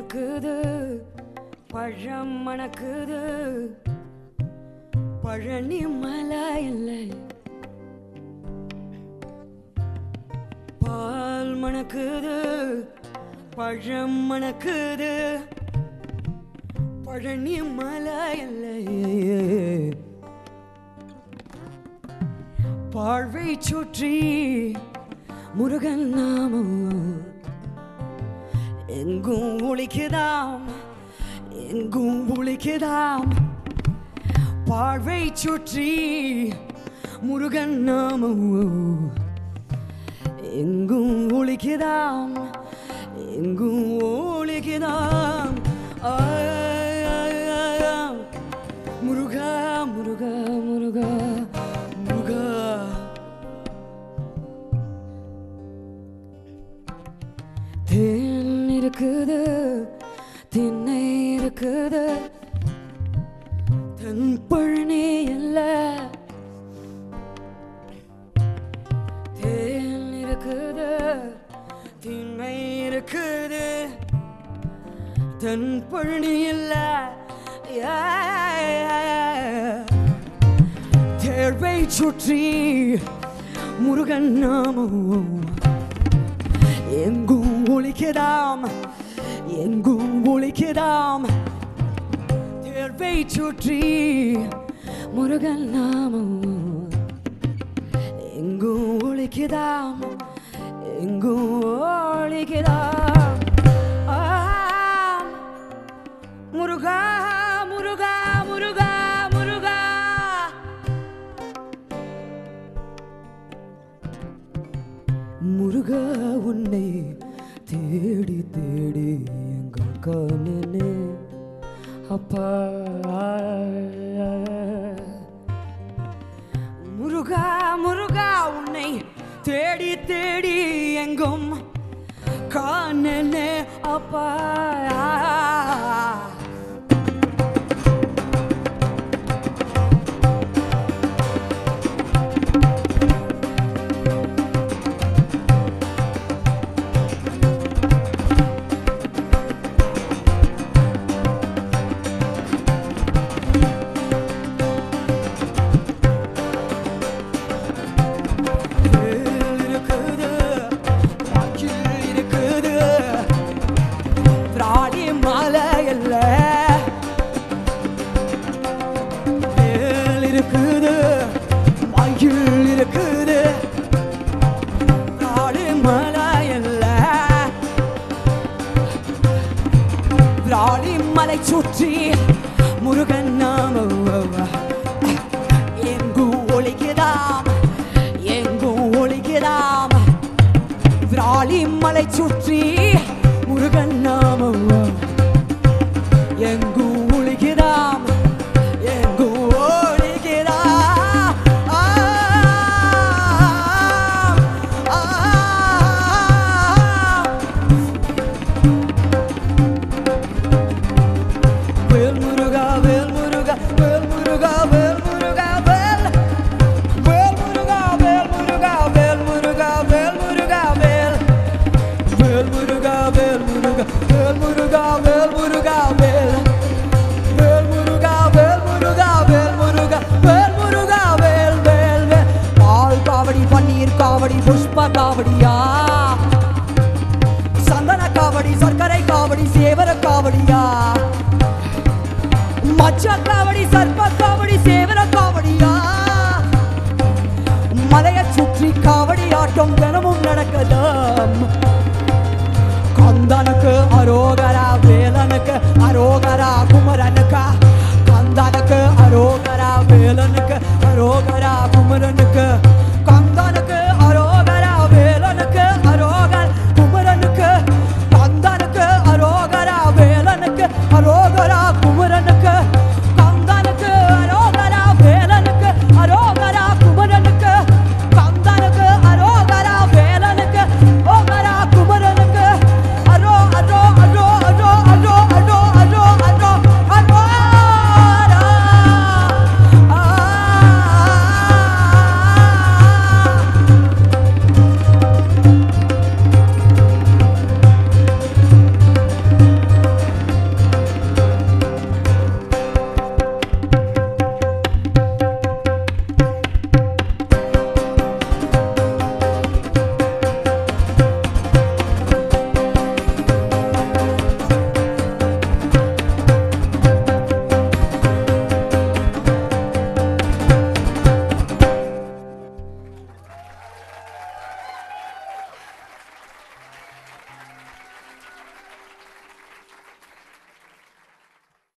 மணக்குது பழம் மணக்குது பழனி மலை இல்லை பால் மணக்குது பழம் மணக்குது பழனி மலை இல்லை வாழ்வை சுற்றி முருகன் நாமம் எங்கும் ஒழிக்குதாம் எங்கும் ஒழிக்குதாம் வாழ்வை சுற்றி முருகன் நாமம் எங்கும் ஒழிக்குதாம் எங்கும் ஒழிக்குதாம் ஆய், ஆய், ஆய், ஆய். முருகா முருகா முருகா முருகா தேன் இருக்குது திண்ணை இருக்குது தன் பழனி இல்லை தேன் இருக்குது திண்ணை இருக்குது தன் பழனி இல்லை தேர்வை சுற்றி முருகன் நாமம் எங்கும் ஒழிக்கதாம் எங்கும் ஒழிக்கதாம் தேர்வை சுற்றி முருகன் நாமம் எங்கும் ஒழிக்கதாம் எங்கும் ஒழிக்கதாம் ஆம். முருகா முருகா முருகா முருகா முருகா உன்னை தேடி தேடி எங்க கண்ணனே அப்பா முருகா முருகா உன்னை தேடி தேடி எங்கும் காணனே அப்பா வேல் இருக்குது வாக்கில் இருக்குது பிராணி மலை இல்ல வேல் இருக்குது வாக்கில் இருக்குது பிராணி மலை இல்ல பிராணி மலை சுற்றி முருகன் நாமம் எங்கும் ஒழிக்குதாம் எங்கும் ஒழிக்குதாம் விராலி மலை சுற்றி முருகன் நாமம் எங்கும் ஒழிக்குதாம் எங்கும் ஒழிக்குதாம் ஆம், ஆம். வேல் முருகா வேல் முருகா வேல் முருகா வேல் முருகா வேல் வேல் முருகா வேல் முருகா வேல் முருகா வேல் முருகா வேல் வேல் முருகா வேல் முருகா வேல் முருகா வேல் முருகா வேல் வேல் முருகா வேல் முருகா வேல் முருகா வேல் முருகா வேல் வேல் வேல் பால் காவடி பன்னீர் காவடி புஷ்ப காவடியா சந்தன காவடி சர்க்கரை காவடி சேவர காவடியா மச்ச காவடி சர்ப்ப காவடி சேவர காவடியா மலைய சுற்றி காவடி ஆட்டம் தினமும் நடக்குதா